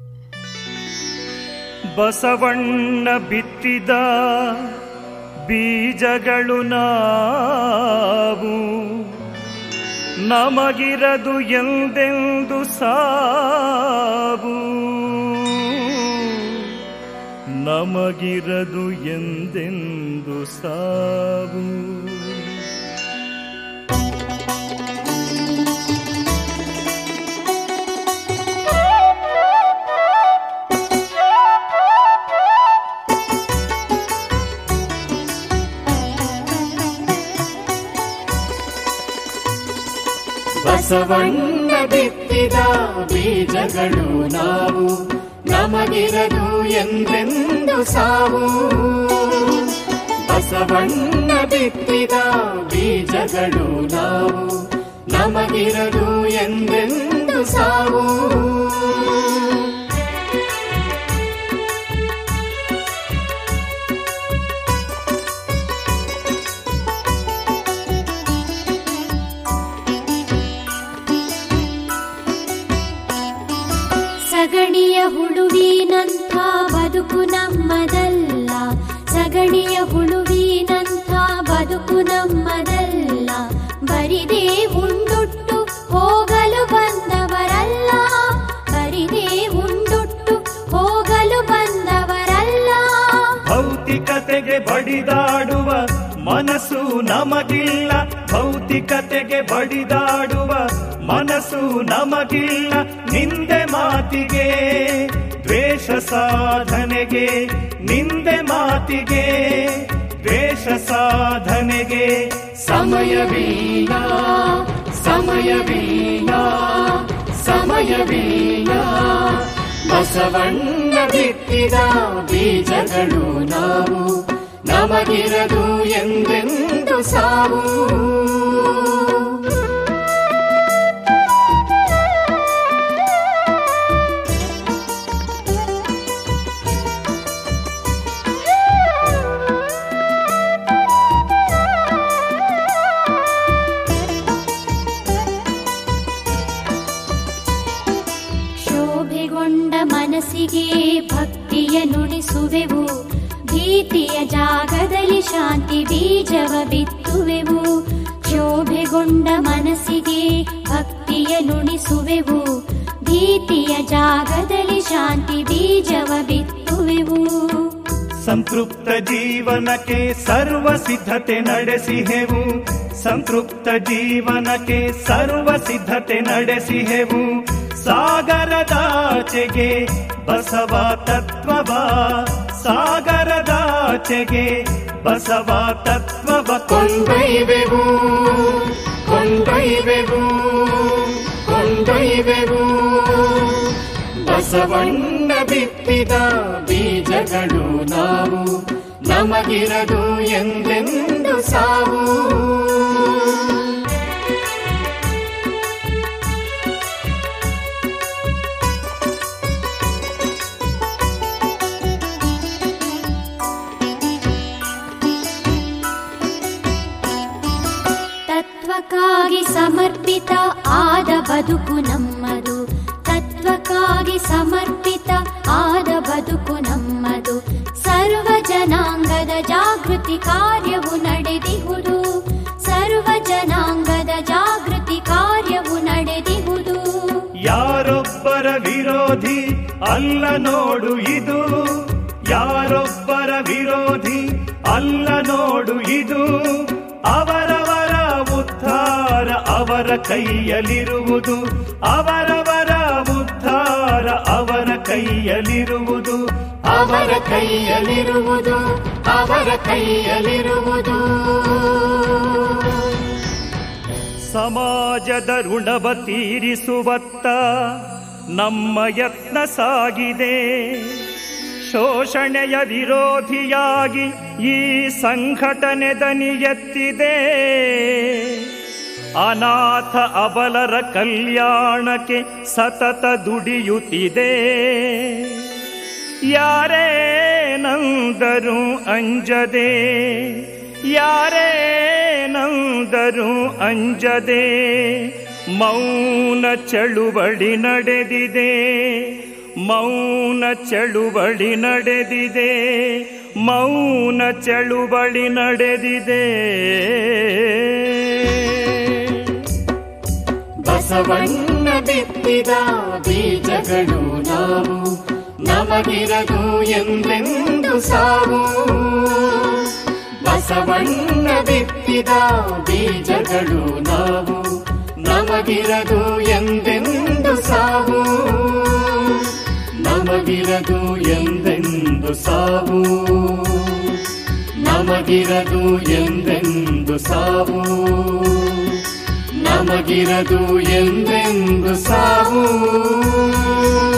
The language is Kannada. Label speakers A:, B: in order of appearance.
A: ಬಸವಣ್ಣ ಬಿತ್ತಿದ ಬೀಜಗಳು ನಾವು ನಮಗಿರದು ಎಂದೆಂದು ಸಾವು ನಮಗಿರದು ಎಂದೆಂದು ಸಾವು
B: ಬಸವಣ್ಣ ಬಿತ್ತಿದ ಬೀಜಗಳು ನಾವು ನಮಗಿರದು ಎಂದೆಂದು ಸಾವು ಬಸವಣ್ಣ ಬಿತ್ತಿದ ಬೀಜಗಳು ನಾವು ನಮಗಿರದು ಎಂದೆಂದು ಸಾವು
C: ಸಗಣಿಯ ಹುಳುವಿನಂಥ ಬದುಕು ನಮ್ಮದಲ್ಲ ಸಗಣಿಯ ಹುಳುವಿನಂಥ ಬದುಕು ನಮ್ಮದಲ್ಲ ಬರಿದೇ ಉಂಡುಟ್ಟು ಹೋಗಲು ಬಂದವರಲ್ಲ ಬರಿದೇ ಉಂಡುಟ್ಟು ಹೋಗಲು ಬಂದವರಲ್ಲ
A: ಭೌತಿಕತೆಗೆ ಬಡಿದಾಡುವ ಮನಸ್ಸು ನಮಗಿಲ್ಲ ಭೌತಿಕತೆಗೆ ಬಡಿದಾಡುವ ಮನಸ್ಸು ನಮಗಿಲ್ಲ ನಿಂದೆ ಮಾತಿಗೆ ದ್ವೇಷ ಸಾಧನೆಗೆ ನಿಂದೆ ಮಾತಿಗೆ ದ್ವೇಷ ಸಾಧನೆಗೆ
B: ಸಮಯವಿಲ್ಲ ಸಮಯವಿಲ್ಲ ಸಮಯವಿಲ್ಲ ಬಸವಣ್ಣ ಬಿತ್ತಿದ ಬೀಜಗಳು ನಾವು ನಮಗಿರದು ಎಂದೆಂದು ಸಾವು
C: ಶೋಭೆಗೊಂಡ ಮನಸ್ಸಿಗೆ ಭಕ್ತಿಯ ನುಡಿಸುವೆವು ಭೀತಿಯ ಜಾಗದಲ್ಲಿ ಶಾಂತಿ ಬೀಜವ ಬಿತ್ತುವೆವು ಶೋಭೆಗೊಂಡ ಮನಸ್ಸಿಗೆ ಭಕ್ತಿಯ ನುಡಿಸುವೆವು ಭೀತಿಯ ಜಾಗದಲ್ಲಿ ಶಾಂತಿ ಬೀಜವ ಬಿತ್ತುವೆವು
A: ಸಂತೃಪ್ತ ಜೀವನಕ್ಕೆ ಸರ್ವ ಸಿದ್ಧತೆ ನಡೆಸಿಹೆವು ಸಂತೃಪ್ತ ಜೀವನಕ್ಕೆ ಸರ್ವ ಸಿದ್ಧತೆ ನಡೆಸಿಹೆವು ಸಾಗರದಾಚೆಗೆ ಬಸವ ತತ್ವವ ಸಾಗರದಾಚೆಗೆ ಬಸವ ತತ್ವವ
B: ಕೊಂಡೊಯ್ವೆವು ಕೊಂಡೊಯ್ವೆವು ಕೊಂಡೊಯ್ವೆವು ಬಸವಣ್ಣ ಬಿತ್ತಿದ ಬೀಜಗಳು ನಾವು ನಮಗಿರದು ಎಂದೆಂದು ಸಾವು
C: ತತ್ವಕ್ಕಾಗಿ ಸಮರ್ಪಿತ ಆದ ಬದುಕು ನಮ್ಮದು ತತ್ವಕ್ಕಾಗಿ ಸಮರ್ಪಿತ ಆದ ಬದುಕು ನಮ್ಮದು ಸರ್ವ ಜನಾಂಗದ ಜಾಗೃತಿ ಕಾರ್ಯವು ನಡೆದಿಹುದು ಸರ್ವ ಜನಾಂಗದ ಜಾಗೃತಿ ಕಾರ್ಯವು ನಡೆದಿಹುದು
A: ಯಾರೊಬ್ಬರ ವಿರೋಧಿ ಅಲ್ಲ ನೋಡು ಇದು ಯಾರೊಬ್ಬರ ವಿರೋಧಿ ಅಲ್ಲ ನೋಡು ಇದು ಅವರವರ ಉದ್ಧಾರ ಅವರ ಕೈಯಲ್ಲಿರುವುದು ಅವರವರ ಉದ್ಧಾರ ಅವರ ಕೈಯಲ್ಲಿರುವುದು
B: ಅವರ ಕೈಯಲ್ಲಿರುವುದು ಅವರ ಕೈಯಲ್ಲಿರುವುದು
A: ಸಮಾಜದ ಋಣವ ತೀರಿಸುವತ್ತ ನಮ್ಮ ಯತ್ನ ಸಾಗಿದೆ ಶೋಷಣೆಯ ವಿರೋಧಿಯಾಗಿ ಈ ಸಂಘಟನೆ ದನಿ ಎತ್ತಿದೆ ಅನಾಥ ಅಬಲರ ಕಲ್ಯಾಣಕ್ಕೆ ಸತತ ದುಡಿಯುತ್ತಿದೆ ಯಾರೇ ನಂದರು ಅಂಜದೆ ಯಾರೇ ನಂದರು ಅಂಜದೆ ಮೌನ ಚಳುವಳಿ ನಡೆದಿದೆ ಮೌನ ಚಳುವಳಿ ನಡೆದಿದೆ ಮೌನ ಚಳುವಳಿ ನಡೆದಿದೆ
B: ಬಸವಣ್ಣ ಬಿತ್ತಿದ ಬೀಜಗಳು ನಾವು ನಮಗಿರದು ಎಂದೆಂದು ಸಾವು ಬಸವಣ್ಣ ಬಿತ್ತಿದ ಬೀಜಗಳು ನಾವು ನಮಗಿರದು ಎಂದೆಂದು ಸಾವು ನಮಗಿರದು ಎಂದೆಂದು ಸಾವು ನಮಗಿರದು ಎಂದೆಂದು ಸಾವು ನಮಗಿರದು ಎಂದೆಂದು ಸಾವು